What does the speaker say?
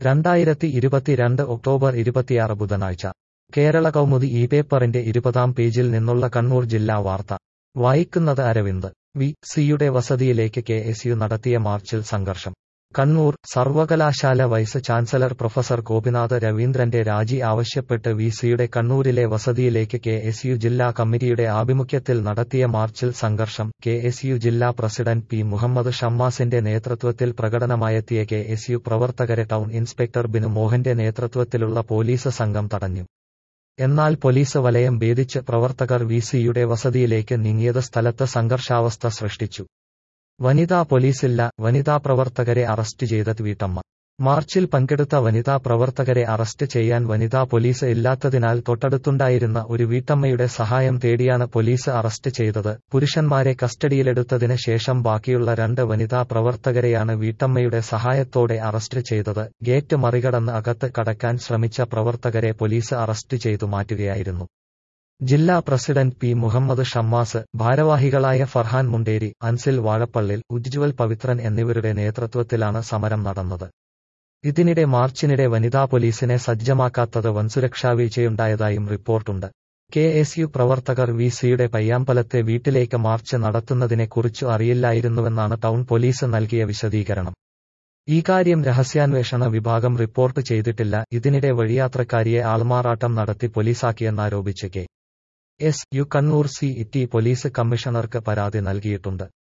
രണ്ടായിരത്തി ഇരുപത്തിരണ്ട് ഒക്ടോബർ ഇരുപത്തിയാറ് ബുധനാഴ്ച കേരള കൗമുദി ഈ പേപ്പറിന്റെ ഇരുപതാം പേജിൽ നിന്നുള്ള കണ്ണൂർ ജില്ലാ വാർത്ത വായിക്കുന്നത് അരവിന്ദ് വി സിയുടെ വസതിയിലേക്ക് കെ എസ് യു നടത്തിയ മാർച്ചിൽ സംഘർഷം കണ്ണൂർ സർവകലാശാല വൈസ് ചാൻസലർ പ്രൊഫസർ ഗോപിനാഥ് രവീന്ദ്രന്റെ രാജി ആവശ്യപ്പെട്ട് വി സിയുടെ കണ്ണൂരിലെ വസതിയിലേക്ക് കെ എസ് യു ജില്ലാ കമ്മിറ്റിയുടെ ആഭിമുഖ്യത്തിൽ നടത്തിയ മാർച്ചിൽ സംഘർഷം കെ എസ് യു ജില്ലാ പ്രസിഡന്റ് പി മുഹമ്മദ് ഷമ്മാസിന്റെ നേതൃത്വത്തിൽ പ്രകടനമായെത്തിയ കെ എസ് യു പ്രവർത്തകരെ ടൗൺ ഇൻസ്പെക്ടർ ബിനു മോഹന്റെ നേതൃത്വത്തിലുള്ള പോലീസ് സംഘം തടഞ്ഞു എന്നാൽ പോലീസ് വലയം ഭേദിച്ച് പ്രവർത്തകർ വി സിയുടെ വസതിയിലേക്ക് നീങ്ങിയത് സ്ഥലത്ത് സംഘർഷാവസ്ഥ സൃഷ്ടിച്ചു വനിതാ പോലീസില്ല വനിതാ പ്രവർത്തകരെ അറസ്റ്റ് ചെയ്ത വീട്ടമ്മ മാർച്ചിൽ പങ്കെടുത്ത വനിതാ പ്രവർത്തകരെ അറസ്റ്റ് ചെയ്യാൻ വനിതാ പോലീസ് ഇല്ലാത്തതിനാൽ തൊട്ടടുത്തുണ്ടായിരുന്ന ഒരു വീട്ടമ്മയുടെ സഹായം തേടിയാണ് പോലീസ് അറസ്റ്റ് ചെയ്തത് പുരുഷന്മാരെ കസ്റ്റഡിയിലെടുത്തതിന് ശേഷം ബാക്കിയുള്ള രണ്ട് വനിതാ പ്രവർത്തകരെയാണ് വീട്ടമ്മയുടെ സഹായത്തോടെ അറസ്റ്റ് ചെയ്തത് ഗേറ്റ് മറികടന്ന് അകത്ത് കടക്കാൻ ശ്രമിച്ച പ്രവർത്തകരെ പോലീസ് അറസ്റ്റ് ചെയ്തു മാറ്റുകയായിരുന്നു ജില്ലാ പ്രസിഡന്റ് പി മുഹമ്മദ് ഷമ്മാസ് ഭാരവാഹികളായ ഫർഹാൻ മുണ്ടേരി അൻസിൽ വാഴപ്പള്ളിൽ ഉജ്ജ്വൽ പവിത്രൻ എന്നിവരുടെ നേതൃത്വത്തിലാണ് സമരം നടന്നത് ഇതിനിടെ മാർച്ചിനിടെ വനിതാ പോലീസിനെ സജ്ജമാക്കാത്തത് വൻ സുരക്ഷാ വീഴ്ചയുണ്ടായതായും റിപ്പോർട്ടുണ്ട് കെ എസ് യു പ്രവർത്തകർ വി സിയുടെ പയ്യാമ്പലത്തെ വീട്ടിലേക്ക് മാർച്ച് നടത്തുന്നതിനെക്കുറിച്ചു അറിയില്ലായിരുന്നുവെന്നാണ് ടൗൺ പോലീസ് നൽകിയ വിശദീകരണം ഈ കാര്യം രഹസ്യാന്വേഷണ വിഭാഗം റിപ്പോർട്ട് ചെയ്തിട്ടില്ല ഇതിനിടെ വഴിയാത്രക്കാരിയെ ആൾമാറാട്ടം നടത്തി പോലീസാക്കിയെന്നാരോപിച്ച് K S U Kannur C T police കമ്മീഷണർക്ക് പരാതി നൽകിയിട്ടുണ്ട്